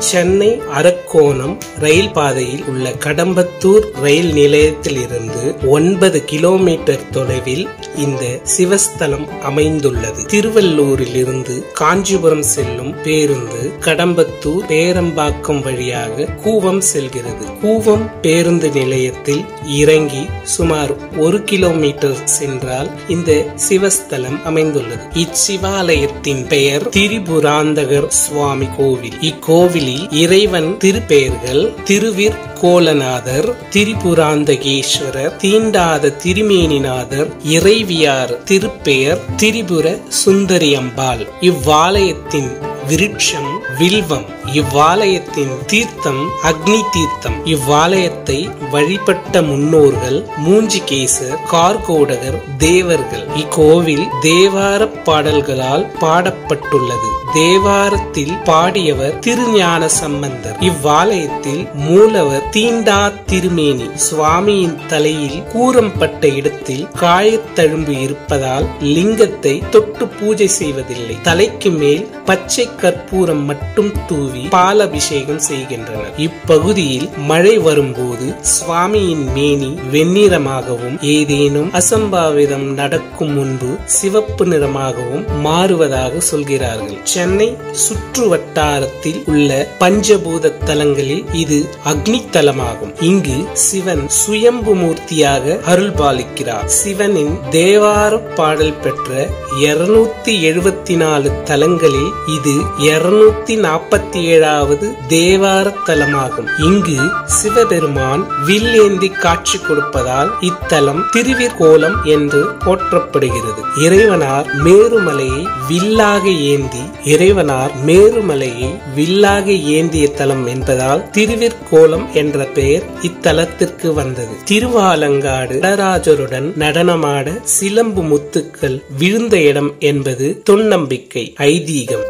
சென்னை அரக்கோணம் ரயில் பாதையில் உள்ள கடம்பத்தூர் ரயில் நிலையத்தில் இருந்து ஒன்பது கிலோமீட்டர் தொலைவில் இந்த சிவஸ்தலம் அமைந்துள்ளது திருவள்ளூரில் இருந்து காஞ்சிபுரம் செல்லும் பேருந்து கடம்பத்தூர் பேரம்பாக்கம் வழியாக கூவம் செல்கிறது கூவம் பேருந்து நிலையத்தில் இறங்கி சுமார் ஒரு கிலோமீட்டர் சென்றால் இந்த சிவஸ்தலம் அமைந்துள்ளது இச்சிவாலயத்தின் பெயர் திரிபுராந்தகர் சுவாமி கோவில் இக்கோவிலில் இறைவன் திருப்பெயர்கள் திருவிற் கோலநாதர் திரிபுராந்தகேஸ்வரர் தீண்டாத திருமேனிநாதர் இறைவியார் திருப்பெயர் திரிபுர சுந்தரியம்பாள் இவ்வாலயத்தின் விருட்சம் வில்வம் இவ்வாலயத்தின் தீர்த்தம் அக்னி தீர்த்தம் இவ்வாலயத்தை வழிபட்ட முன்னோர்கள் மூஞ்சிகேசர் கார்கோடகர் தேவர்கள் இக்கோவில் தேவார பாடல்களால் பாடப்பட்டுள்ளது தேவாரத்தில் பாடியவர் திருஞான சம்பந்தர் இவ்வாலயத்தில் மூலவர் தீண்டா திருமேனி சுவாமியின் தலையில் கூறம்பட்ட இடத்தில் காயத்தழும்பு இருப்பதால் லிங்கத்தை தொட்டு பூஜை செய்வதில்லை தலைக்கு மேல் பச்சை கற்பூரம் மட்டும் தூவி பாலபிஷேகம் செய்கின்றனர் இப்பகுதியில் மழை வரும்போது சுவாமியின் மேனி வெண்ணிறமாகவும் ஏதேனும் அசம்பாவிதம் நடக்கும் முன்பு சிவப்பு நிறமாகவும் மாறுவதாக சொல்கிறார்கள் சென்னை சுற்று வட்டாரத்தில் உள்ள பஞ்சபூத தலங்களில் இது அக்னி தலமாகும் இங்கு சிவன் சுயம்பு மூர்த்தியாக அருள் பாலிக்கிறார் சிவனின் தேவார பாடல் பெற்ற இருநூத்தி எழுபத்தி நாலு தலங்களில் இது இருநூத்தி நாற்பத்தி ஏழாவது தேவார தலமாகும் இங்கு சிவபெருமான் வில் ஏந்தி காட்சி கொடுப்பதால் இத்தலம் திருவிற்கோலம் என்று போற்றப்படுகிறது இறைவனார் மேருமலையை வில்லாக ஏந்தி இறைவனார் மேருமலையை வில்லாக ஏந்திய தலம் என்பதால் திருவிற்கோலம் என்ற பெயர் இத்தலத்திற்கு வந்தது திருவாலங்காடு நடராஜருடன் நடனமாட சிலம்பு முத்துக்கள் விழுந்த இடம் என்பது தொன்னம்பிக்கை ஐதீகம்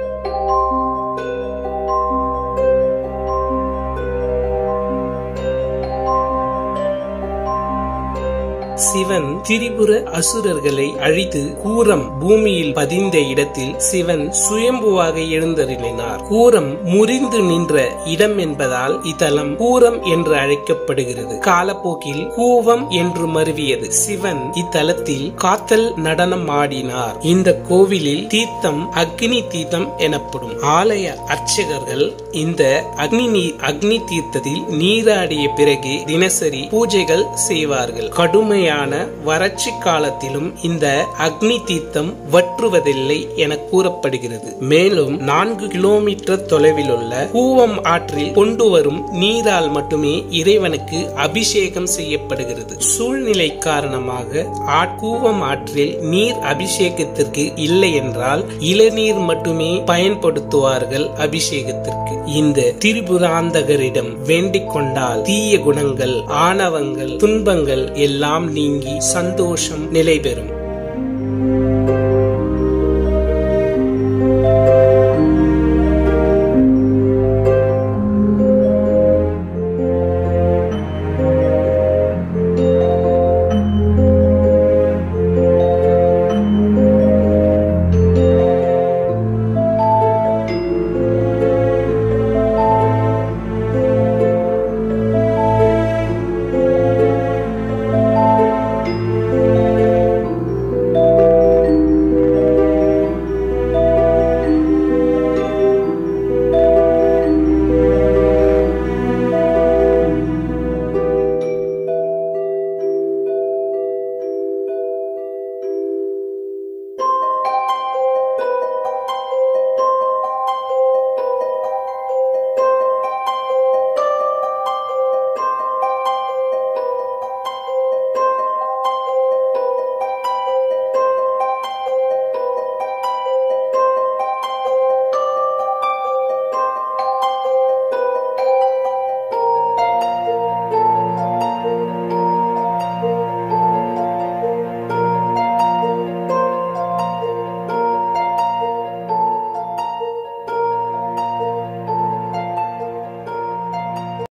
சிவன் திரிபுர அசுரர்களை அழித்து கூரம் பூமியில் பதிந்த இடத்தில் சிவன் சுயம்புவாக எழுந்தருளினார் கூரம் முறிந்து நின்ற இடம் என்பதால் இத்தலம் கூரம் என்று அழைக்கப்படுகிறது காலப்போக்கில் கூவம் என்று மருவியது சிவன் இத்தலத்தில் காத்தல் நடனம் ஆடினார் இந்த கோவிலில் தீர்த்தம் அக்னி தீர்த்தம் எனப்படும் ஆலய அர்ச்சகர்கள் இந்த அக்னி நீர் அக்னி தீர்த்தத்தில் நீராடிய பிறகு தினசரி பூஜைகள் செய்வார்கள் கடுமையான வறட்சி காலத்திலும் இந்த அக்னி தீர்த்தம் வற்றுவதில்லை என கூறப்படுகிறது மேலும் நான்கு கிலோமீட்டர் தொலைவில் உள்ள கூவம் ஆற்றில் கொண்டு வரும் நீரால் மட்டுமே இறைவனுக்கு அபிஷேகம் செய்யப்படுகிறது சூழ்நிலை காரணமாக ஆட்கூவம் ஆற்றில் நீர் அபிஷேகத்திற்கு இல்லை என்றால் இளநீர் மட்டுமே பயன்படுத்துவார்கள் அபிஷேகத்திற்கு இந்த திரிபுராந்தகரிடம் வேண்டிக் கொண்டால் தீய குணங்கள் ஆணவங்கள் துன்பங்கள் எல்லாம் நீங்கி சந்தோஷம் நிலை பெறும்